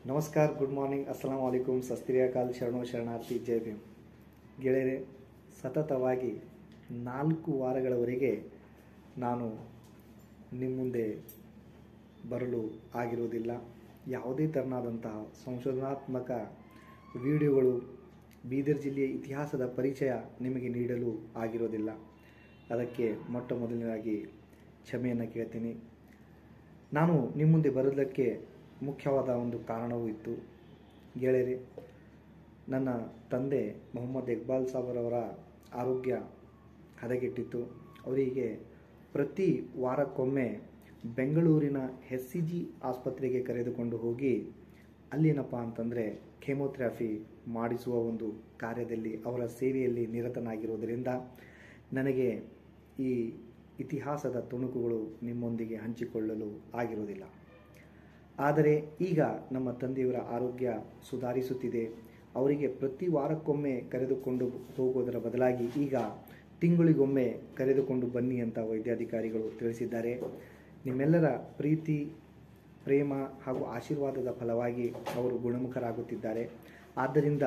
ನಮಸ್ಕಾರ good morning ಅಸ್ಸಲಾಂ ವಾಲೇಕುಮ್ ಸಸ್ತ್ರೀಯಕಾಲ್ ಶರಣು ಶರಣಾರ್ಥಿ ಜೈ ಭೀಮ್ ಗೆಳೆಯರೆ ಸತತವಾಗಿ ನಾಲ್ಕು ವಾರಗಳವರೆಗೆ ನಾನು ನಿಮ್ಮ ಮುಂದೆ ಬರಲು ಆಗಿರುವುದಿಲ್ಲ ಯಾವುದೇ ತೆರನಾದಂತಹ ಸಂಶೋಧನಾತ್ಮಕ ವಿಡಿಯೋಗಳು ಬೀದರ್ ಜಿಲ್ಲೆಯ ಇತಿಹಾಸದ ಪರಿಚಯ ನಿಮಗೆ ನೀಡಲು ಆಗಿರೋದಿಲ್ಲ ಅದಕ್ಕೆ ಮೊಟ್ಟ ಮೊದಲನೇದಾಗಿ ಕ್ಷಮೆಯನ್ನು ಕೇಳ್ತೀನಿ ನಾನು ನಿಮ್ಮ ಮುಂದೆ ಬರೋದಕ್ಕೆ ಮುಖ್ಯವಾದ ಒಂದು ಕಾರಣವೂ ಇತ್ತು ಗೆಳೆಯರೆ ನನ್ನ ತಂದೆ ಮೊಹಮ್ಮದ್ ಇಕ್ಬಾಲ್ ಸಾಬರವರ ಆರೋಗ್ಯ ಹದಗೆಟ್ಟಿತ್ತು ಅವರಿಗೆ ಪ್ರತಿ ವಾರಕ್ಕೊಮ್ಮೆ ಬೆಂಗಳೂರಿನ ಎಸ್ ಸಿ ಜಿ ಆಸ್ಪತ್ರೆಗೆ ಕರೆದುಕೊಂಡು ಹೋಗಿ ಅಲ್ಲೇನಪ್ಪ ಅಂತಂದರೆ ಕೆಮೊಥೆರಪಿ ಮಾಡಿಸುವ ಒಂದು ಕಾರ್ಯದಲ್ಲಿ ಅವರ ಸೇವೆಯಲ್ಲಿ ನಿರತನಾಗಿರುವುದರಿಂದ ನನಗೆ ಈ ಇತಿಹಾಸದ ತುಣುಕುಗಳು ನಿಮ್ಮೊಂದಿಗೆ ಹಂಚಿಕೊಳ್ಳಲು ಆಗಿರುವುದಿಲ್ಲ ಆದರೆ ಈಗ ನಮ್ಮ ತಂದೆಯವರ ಆರೋಗ್ಯ ಸುಧಾರಿಸುತ್ತಿದೆ ಅವರಿಗೆ ಪ್ರತಿ ವಾರಕ್ಕೊಮ್ಮೆ ಕರೆದುಕೊಂಡು ಹೋಗೋದರ ಬದಲಾಗಿ ಈಗ ತಿಂಗಳಿಗೊಮ್ಮೆ ಕರೆದುಕೊಂಡು ಬನ್ನಿ ಅಂತ ವೈದ್ಯಾಧಿಕಾರಿಗಳು ತಿಳಿಸಿದ್ದಾರೆ ನಿಮ್ಮೆಲ್ಲರ ಪ್ರೀತಿ ಪ್ರೇಮ ಹಾಗೂ ಆಶೀರ್ವಾದದ ಫಲವಾಗಿ ಅವರು ಗುಣಮುಖರಾಗುತ್ತಿದ್ದಾರೆ ಆದ್ದರಿಂದ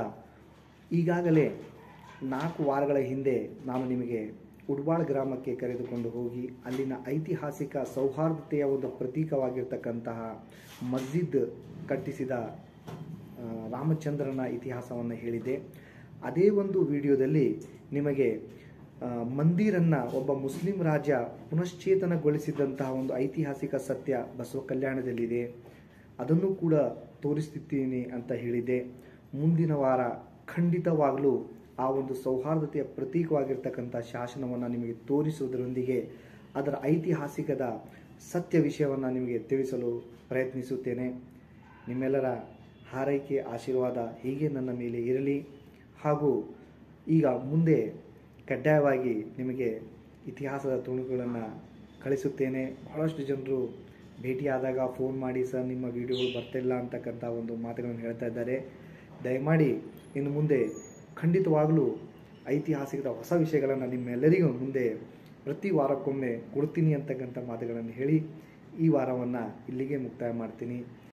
ಈಗಾಗಲೇ ನಾಲ್ಕು ವಾರಗಳ ಹಿಂದೆ ನಾನು ನಿಮಗೆ ಉಡ್ಬಾಳ್ ಗ್ರಾಮಕ್ಕೆ ಕರೆದುಕೊಂಡು ಹೋಗಿ ಅಲ್ಲಿನ ಐತಿಹಾಸಿಕ ಸೌಹಾರ್ದತೆಯ ಒಂದು ಪ್ರತೀಕವಾಗಿರ್ತಕ್ಕಂತಹ ಮಸ್ಜಿದ್ ಕಟ್ಟಿಸಿದ ಆ, ರಾಮಚಂದ್ರನ ಇತಿಹಾಸವನ್ನು ಹೇಳಿದೆ ಅದೇ ಒಂದು ವಿಡಿಯೋದಲ್ಲಿ ನಿಮಗೆ ಆ, ಮಂದಿರನ್ನ ಒಬ್ಬ ಮುಸ್ಲಿಂ ರಾಜ ಪುನಶ್ಚೇತನಗೊಳಿಸಿದಂತಹ ಒಂದು ಐತಿಹಾಸಿಕ ಸತ್ಯ ಬಸವ ಕಲ್ಯಾಣದಲ್ಲಿದೆ ಅದನ್ನು ಕೂಡ ತೋರಿಸುತ್ತೀನಿ ಅಂತ ಹೇಳಿದೆ ಮುಂದಿನ ವಾರ ಖಂಡಿತವಾಗಲೂ ಆ ಒಂದು ಸೌಹಾರ್ದತೆಯ ಪ್ರತೀಕವಾಗಿರ್ತಕ್ಕಂಥ ಶಾಸನವನ್ನು ನಿಮಗೆ ತೋರಿಸುವುದರೊಂದಿಗೆ ಅದರ ಐತಿಹಾಸಿಕದ ಸತ್ಯ ವಿಷಯವನ್ನು ನಿಮಗೆ ತಿಳಿಸಲು ಪ್ರಯತ್ನಿಸುತ್ತೇನೆ ನಿಮ್ಮೆಲ್ಲರ ಹಾರೈಕೆ ಆಶೀರ್ವಾದ ಹೀಗೆ ನನ್ನ ಮೇಲೆ ಇರಲಿ ಹಾಗೂ ಈಗ ಮುಂದೆ ಕಡ್ಡಾಯವಾಗಿ ನಿಮಗೆ ಇತಿಹಾಸದ ತುಣುಕುಗಳನ್ನು ಕಳಿಸುತ್ತೇನೆ ಬಹಳಷ್ಟು ಜನರು ಭೇಟಿಯಾದಾಗ ಫೋನ್ ಮಾಡಿ ಸರ್ ನಿಮ್ಮ ವಿಡಿಯೋಗಳು ಬರ್ತಿಲ್ಲ ಅಂತಕ್ಕಂಥ ಒಂದು ಮಾತುಗಳನ್ನು ಹೇಳ್ತಾ ಇದ್ದಾರೆ ದಯಮಾಡಿ ಇನ್ನು ಮುಂದೆ ಖಂಡಿತವಾಗಲೂ ಐತಿಹಾಸಿಕದ ಹೊಸ ವಿಷಯಗಳನ್ನು ನಿಮ್ಮೆಲ್ಲರಿಗೂ ಮುಂದೆ ಪ್ರತಿ ವಾರಕ್ಕೊಮ್ಮೆ ಕೊಡ್ತೀನಿ ಅಂತಕ್ಕಂಥ ಮಾತುಗಳನ್ನು ಹೇಳಿ ಈ ವಾರವನ್ನು ಇಲ್ಲಿಗೆ ಮುಕ್ತಾಯ ಮಾಡ್ತೀನಿ